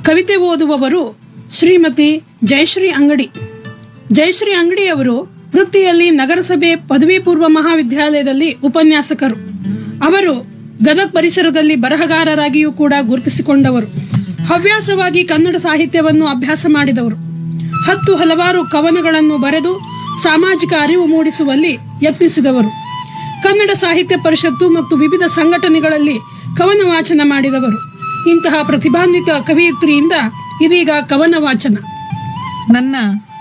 ಕವಿತೆ ಓದುವವರು ಶ್ರೀಮತಿ ಜಯಶ್ರೀ ಅಂಗಡಿ ಜಯಶ್ರೀ ಅಂಗಡಿಯವರು ವೃತ್ತಿಯಲ್ಲಿ ನಗರಸಭೆ ಪದವಿ ಪೂರ್ವ ಮಹಾವಿದ್ಯಾಲಯದಲ್ಲಿ ಉಪನ್ಯಾಸಕರು ಅವರು ಗದಗ್ ಪರಿಸರದಲ್ಲಿ ಬರಹಗಾರರಾಗಿಯೂ ಕೂಡ ಗುರುತಿಸಿಕೊಂಡವರು ಹವ್ಯಾಸವಾಗಿ ಕನ್ನಡ ಸಾಹಿತ್ಯವನ್ನು ಅಭ್ಯಾಸ ಮಾಡಿದವರು ಹತ್ತು ಹಲವಾರು ಕವನಗಳನ್ನು ಬರೆದು ಸಾಮಾಜಿಕ ಅರಿವು ಮೂಡಿಸುವಲ್ಲಿ ಯತ್ನಿಸಿದವರು ಕನ್ನಡ ಸಾಹಿತ್ಯ ಪರಿಷತ್ತು ಮತ್ತು ವಿವಿಧ ಸಂಘಟನೆಗಳಲ್ಲಿ ಕವನ ವಾಚನ ಮಾಡಿದವರು ಇಂತಹ ಪ್ರತಿಭಾನ್ವಿತ ಕವಿಯತ್ರಿಯಿಂದ ಇದೀಗ ಕವನ ವಾಚನ ನನ್ನ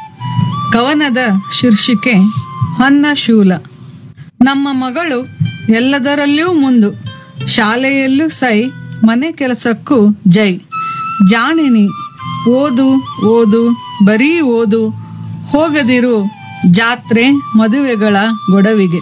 ಕವನದ ಶೀರ್ಷಿಕೆ ಹೊನ್ನ ಶೂಲ ನಮ್ಮ ಮಗಳು ಎಲ್ಲದರಲ್ಲೂ ಮುಂದು ಶಾಲೆಯಲ್ಲೂ ಸೈ ಮನೆ ಕೆಲಸಕ್ಕೂ ಜೈ ಜಾಣಿನಿ ಓದು ಓದು ಬರೀ ಓದು ಹೋಗದಿರು ಜಾತ್ರೆ ಮದುವೆಗಳ ಗೊಡವಿಗೆ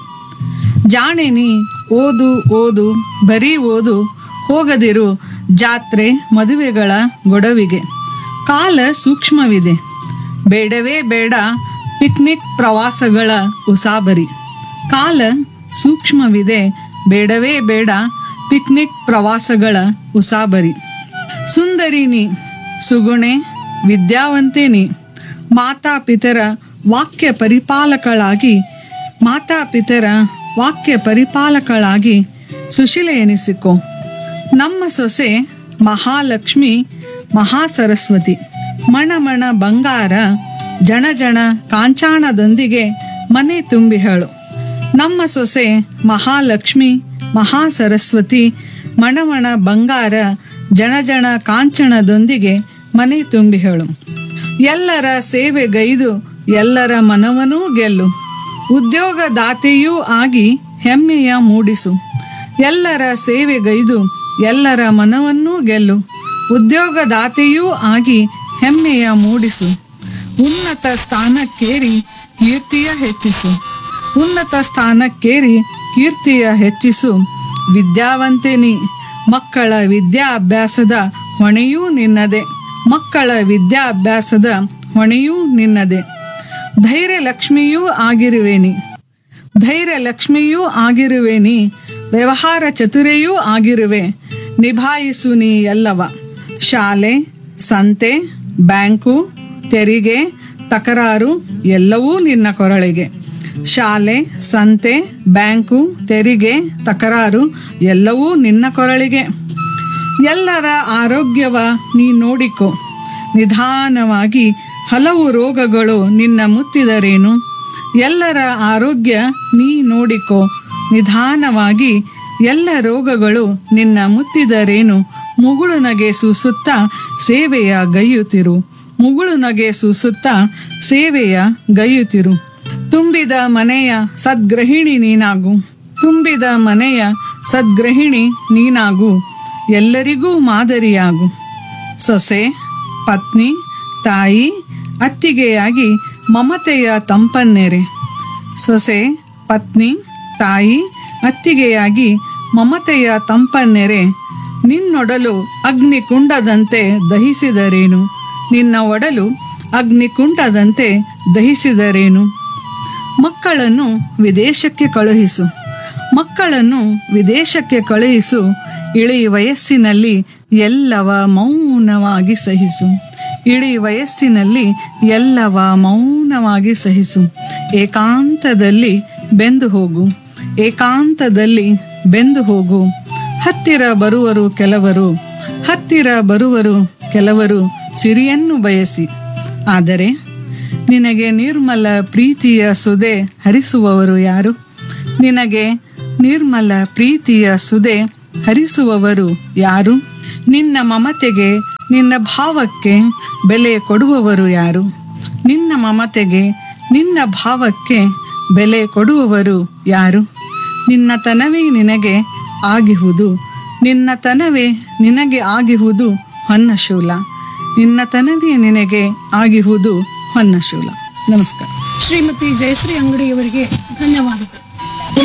ಜಾಣಿನಿ ಓದು ಓದು ಬರೀ ಓದು ಹೋಗದಿರು ಜಾತ್ರೆ ಮದುವೆಗಳ ಗೊಡವಿಗೆ ಕಾಲ ಸೂಕ್ಷ್ಮವಿದೆ ಬೇಡವೇ ಬೇಡ ಪಿಕ್ನಿಕ್ ಪ್ರವಾಸಗಳ ಉಸಾಬರಿ ಕಾಲ ಸೂಕ್ಷ್ಮವಿದೆ ಬೇಡವೇ ಬೇಡ ಪಿಕ್ನಿಕ್ ಪ್ರವಾಸಗಳ ಉಸಾಬರಿ ಸುಂದರಿನಿ ಸುಗುಣೆ ವಿದ್ಯಾವಂತೆ ನೀ ಮಾತಾಪಿತರ ವಾಕ್ಯ ಪರಿಪಾಲಕಳಾಗಿ ಮಾತಾಪಿತರ ವಾಕ್ಯ ಪರಿಪಾಲಕಳಾಗಿ ಸುಶೀಲ ಎನಿಸಿಕೊ ನಮ್ಮ ಸೊಸೆ ಮಹಾಲಕ್ಷ್ಮಿ ಮಹಾಸರಸ್ವತಿ ಮಣಮಣ ಬಂಗಾರ ಜಣ ಜಣ ಕಾಂಚಾಣದೊಂದಿಗೆ ಮನೆ ತುಂಬಿಹಳು ನಮ್ಮ ಸೊಸೆ ಮಹಾಲಕ್ಷ್ಮಿ ಮಹಾಸರಸ್ವತಿ ಮಣಮಣ ಬಂಗಾರ ಜಣ ಜಣ ಕಾಂಚಣದೊಂದಿಗೆ ಮನೆ ತುಂಬಿಹಳು ಎಲ್ಲರ ಸೇವೆಗೈದು ಎಲ್ಲರ ಮನವನೂ ಗೆಲ್ಲು ಉದ್ಯೋಗದಾತೆಯೂ ಆಗಿ ಹೆಮ್ಮೆಯ ಮೂಡಿಸು ಎಲ್ಲರ ಸೇವೆಗೈದು ಎಲ್ಲರ ಮನವನ್ನೂ ಗೆಲ್ಲು ಉದ್ಯೋಗದಾತೆಯೂ ಆಗಿ ಹೆಮ್ಮೆಯ ಮೂಡಿಸು ಉನ್ನತ ಸ್ಥಾನಕ್ಕೇರಿ ಕೀರ್ತಿಯ ಹೆಚ್ಚಿಸು ಉನ್ನತ ಸ್ಥಾನಕ್ಕೇರಿ ಕೀರ್ತಿಯ ಹೆಚ್ಚಿಸು ವಿದ್ಯಾವಂತಿನಿ ಮಕ್ಕಳ ವಿದ್ಯಾಭ್ಯಾಸದ ಹೊಣೆಯೂ ನಿನ್ನದೆ ಮಕ್ಕಳ ವಿದ್ಯಾಭ್ಯಾಸದ ಹೊಣೆಯೂ ನಿನ್ನದೆ ಧೈರ್ಯ ಲಕ್ಷ್ಮಿಯೂ ಆಗಿರುವೇನಿ ಧೈರ್ಯ ಲಕ್ಷ್ಮಿಯೂ ಆಗಿರುವೇನಿ ವ್ಯವಹಾರ ಚತುರೆಯೂ ಆಗಿರುವೆ ನಿಭಾಯಿಸು ನೀ ಎಲ್ಲವ ಶಾಲೆ ಸಂತೆ ಬ್ಯಾಂಕು ತೆರಿಗೆ ತಕರಾರು ಎಲ್ಲವೂ ನಿನ್ನ ಕೊರಳಿಗೆ ಶಾಲೆ ಸಂತೆ ಬ್ಯಾಂಕು ತೆರಿಗೆ ತಕರಾರು ಎಲ್ಲವೂ ನಿನ್ನ ಕೊರಳಿಗೆ ಎಲ್ಲರ ಆರೋಗ್ಯವ ನೀ ನೋಡಿಕೊ ನಿಧಾನವಾಗಿ ಹಲವು ರೋಗಗಳು ನಿನ್ನ ಮುತ್ತಿದರೇನು ಎಲ್ಲರ ಆರೋಗ್ಯ ನೀ ನೋಡಿಕೊ ನಿಧಾನವಾಗಿ ಎಲ್ಲ ರೋಗಗಳು ನಿನ್ನ ಮುತ್ತಿದರೇನು ಮುಗುಳು ನಗೆ ಸೂಸುತ್ತಾ ಸೇವೆಯ ಗೈಯುತ್ತಿರು ಮುಗುಳು ನಗೆ ಸೂಸುತ್ತಾ ಸೇವೆಯ ಗೈಯುತ್ತಿರು ತುಂಬಿದ ಮನೆಯ ಸದ್ಗ್ರಹಿಣಿ ನೀನಾಗು ತುಂಬಿದ ಮನೆಯ ಸದ್ಗ್ರಹಿಣಿ ನೀನಾಗು ಎಲ್ಲರಿಗೂ ಮಾದರಿಯಾಗು ಸೊಸೆ ಪತ್ನಿ ತಾಯಿ ಅತ್ತಿಗೆಯಾಗಿ ಮಮತೆಯ ತಂಪನ್ನೆರೆ ಸೊಸೆ ಪತ್ನಿ ತಾಯಿ ಅತ್ತಿಗೆಯಾಗಿ ಮಮತೆಯ ತಂಪನ್ನೆರೆ ನಿನ್ನೊಡಲು ಅಗ್ನಿಕುಂಡದಂತೆ ದಹಿಸಿದರೇನು ನಿನ್ನ ಒಡಲು ಅಗ್ನಿಕುಂಡದಂತೆ ದಹಿಸಿದರೇನು ಮಕ್ಕಳನ್ನು ವಿದೇಶಕ್ಕೆ ಕಳುಹಿಸು ಮಕ್ಕಳನ್ನು ವಿದೇಶಕ್ಕೆ ಕಳುಹಿಸು ಇಳಿ ವಯಸ್ಸಿನಲ್ಲಿ ಎಲ್ಲವ ಮೌನವಾಗಿ ಸಹಿಸು ಇಳಿ ವಯಸ್ಸಿನಲ್ಲಿ ಎಲ್ಲವ ಮೌನವಾಗಿ ಸಹಿಸು ಏಕಾಂತದಲ್ಲಿ ಬೆಂದು ಹೋಗು ಏಕಾಂತದಲ್ಲಿ ಬೆಂದು ಹೋಗು ಹತ್ತಿರ ಬರುವರು ಕೆಲವರು ಹತ್ತಿರ ಬರುವರು ಕೆಲವರು ಸಿರಿಯನ್ನು ಬಯಸಿ ಆದರೆ ನಿನಗೆ ನಿರ್ಮಲ ಪ್ರೀತಿಯ ಸುದೆ ಹರಿಸುವವರು ಯಾರು ನಿನಗೆ ನಿರ್ಮಲ ಪ್ರೀತಿಯ ಸುದೆ ಹರಿಸುವವರು ಯಾರು ನಿನ್ನ ಮಮತೆಗೆ ನಿನ್ನ ಭಾವಕ್ಕೆ ಬೆಲೆ ಕೊಡುವವರು ಯಾರು ನಿನ್ನ ಮಮತೆಗೆ ನಿನ್ನ ಭಾವಕ್ಕೆ ಬೆಲೆ ಕೊಡುವವರು ಯಾರು ನಿನ್ನ ತನವೇ ನಿನಗೆ ಆಗಿಹುದು ನಿನ್ನ ತನವೇ ನಿನಗೆ ಆಗಿಹುದು ಹೊನ್ನಶೂಲ ನಿನ್ನ ತನವೇ ನಿನಗೆ ಆಗಿಹುದು ಹೊನ್ನಶೂಲ ನಮಸ್ಕಾರ ಶ್ರೀಮತಿ ಜಯಶ್ರೀ ಅಂಗಡಿಯವರಿಗೆ ಧನ್ಯವಾದಗಳು